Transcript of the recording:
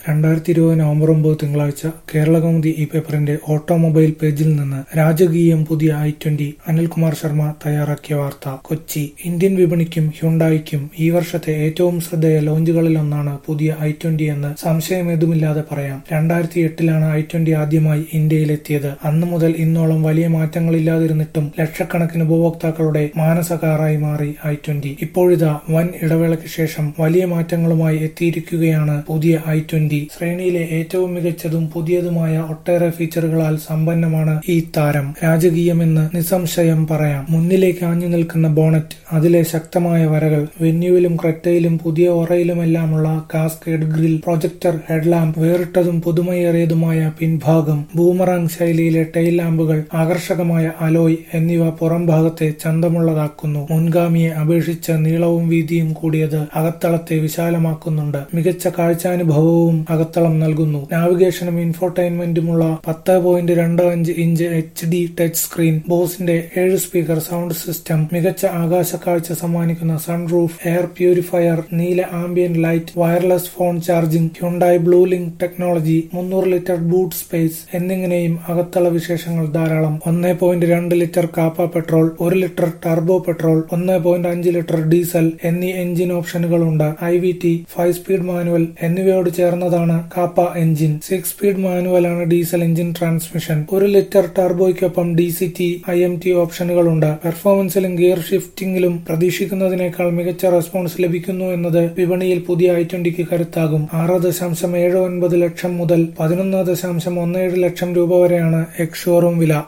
രണ്ടായിരത്തി ഇരുപത് നവംബർ ഒമ്പത് തിങ്കളാഴ്ച കേരളകൗമുദി ഈ പേപ്പറിന്റെ ഓട്ടോമൊബൈൽ പേജിൽ നിന്ന് രാജകീയം പുതിയ ഐ ട്വന്റി അനിൽകുമാർ ശർമ്മ തയ്യാറാക്കിയ വാർത്ത കൊച്ചി ഇന്ത്യൻ വിപണിക്കും ഹ്യുണ്ടായിക്കും ഈ വർഷത്തെ ഏറ്റവും ശ്രദ്ധേയ ലോഞ്ചുകളിലൊന്നാണ് പുതിയ ഐ ട്വന്റി എന്ന് സംശയമേതുമില്ലാതെ പറയാം രണ്ടായിരത്തി എട്ടിലാണ് ഐ ട്വന്റി ആദ്യമായി ഇന്ത്യയിലെത്തിയത് അന്നു മുതൽ ഇന്നോളം വലിയ മാറ്റങ്ങളില്ലാതിരുന്നിട്ടും ലക്ഷക്കണക്കിന് ഉപഭോക്താക്കളുടെ മാനസ കാറായി മാറി ഐ ട്വന്റി ഇപ്പോഴിതാ വൻ ഇടവേളയ്ക്ക് ശേഷം വലിയ മാറ്റങ്ങളുമായി എത്തിയിരിക്കുകയാണ് പുതിയ ഐ ട്വന്റി ശ്രേണിയിലെ ഏറ്റവും മികച്ചതും പുതിയതുമായ ഒട്ടേറെ ഫീച്ചറുകളാൽ സമ്പന്നമാണ് ഈ താരം രാജകീയമെന്ന് നിസ്സംശയം പറയാം മുന്നിലേക്ക് ആഞ്ഞു നിൽക്കുന്ന ബോണറ്റ് അതിലെ ശക്തമായ വരകൾ വെന്യൂവിലും ക്രെറ്റയിലും പുതിയ ഒറയിലുമെല്ലാമുള്ള കാസ്കേഡ് ഗ്രിൽ പ്രൊജക്ടർ ഹെഡ്ലാമ്പ് വേറിട്ടതും പുതുമയേറിയതുമായ പിൻഭാഗം ബൂമറാങ് ശൈലിയിലെ ടെയിൽ ലാമ്പുകൾ ആകർഷകമായ അലോയ് എന്നിവ പുറം ഭാഗത്തെ ചന്തമുള്ളതാക്കുന്നു മുൻഗാമിയെ അപേക്ഷിച്ച് നീളവും വീതിയും കൂടിയത് അകത്തളത്തെ വിശാലമാക്കുന്നുണ്ട് മികച്ച കാഴ്ചാനുഭവവും അകത്തളം നൽകുന്നു നാവിഗേഷനും ഇൻഫോർടൈൻമെന്റുമുള്ള പത്ത് പോയിന്റ് രണ്ട് അഞ്ച് inch H D touch screen ബോസിന്റെ ഏഴ് സ്പീക്കർ സൗണ്ട് സിസ്റ്റം മികച്ച ആകാശ കാഴ്ച സമ്മാനിക്കുന്ന സൺറൂഫ് എയർ പ്യൂരിഫയർ നീല ambient light wireless phone charging Hyundai Blue Link technology മുന്നൂറ് ലിറ്റർ ബൂട്ട് സ്പേസ് എന്നിങ്ങനെയും അകത്തള വിശേഷങ്ങൾ ധാരാളം ഒന്ന് പോയിന്റ് രണ്ട് ലിറ്റർ കാപ്പ പെട്രോൾ ഒരു ലിറ്റർ ടർബോ പെട്രോൾ ഒന്ന് പോയിന്റ് അഞ്ച് ലിറ്റർ ഡീസൽ എന്നീ എഞ്ചിൻ ഓപ്ഷനുകളുണ്ട് I V T five speed manual എന്നിവയോട് ചേർന്നതാണ് Kappa engine six speed മാനുവലാണ് diesel engine transmission ഒരു ലിറ്റർ ടർബോയ്ക്കൊപ്പം D C T I M T ഓപ്ഷനുകളുണ്ട് പെർഫോമൻസിലും ഗിയർ ഷിഫ്റ്റിംഗിലും പ്രതീക്ഷിക്കുന്നതിനേക്കാൾ മികച്ച റെസ്പോൺസ് ലഭിക്കുന്നു എന്നത് വിപണിയിൽ പുതിയ ഐ ട്വന്റിക്ക് കരുത്താകും ആറ് ദശാംശം ഏഴ് ഒൻപത് ലക്ഷം മുതൽ പതിനൊന്ന് ദശാംശം ഒന്ന് ഏഴ് ലക്ഷം രൂപ വരെയാണ് എക്സ് ഷോറൂം വില